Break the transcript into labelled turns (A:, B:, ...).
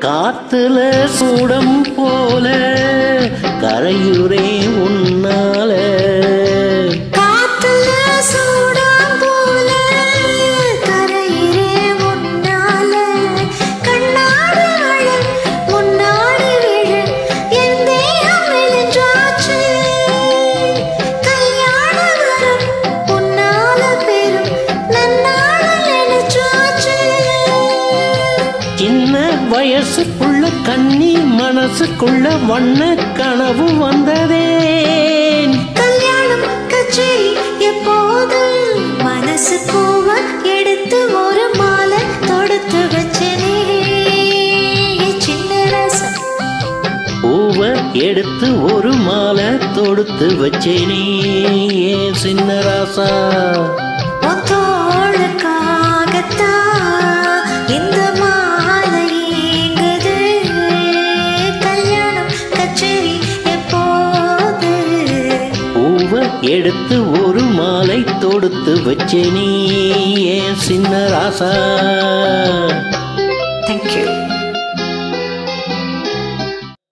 A: காத்துல சூடம் போல கரையுரே உன்னால
B: காத்துல சூடாம் போல கரையிலே உன்னால கண்ணாடி விழ முன்னாடி விழ என் தேகம் மெலிஞ்சாச்சு கல்யாண வரம் உன்னால பெரும் நன்னால நினைச்சாச்சு
A: சின்ன வயசுக்குள்ள கண்ணி மனசுக்குள்ள வண்ண கனவு வந்ததே
B: கல்யாணம் கச்சேரி எப்போது மனசு பூவ எடுத்து ஒரு மாலை தொடுத்து வச்சனே சின்ன ரசம்
A: பூவ எடுத்து ஒரு மாலை தொடுத்து வச்சேனே ஏன் சின்ன ராசா
B: உன் தோளுக்காகத்தான் இந்த மாலை ஏங்குது கல்யாணம் கச்சேரி எப்போது
A: பூவ எடுத்து ஒரு மாலை தொடுத்து வச்சேனே ஏன் சின்ன ராசா
B: தேங்க்யூ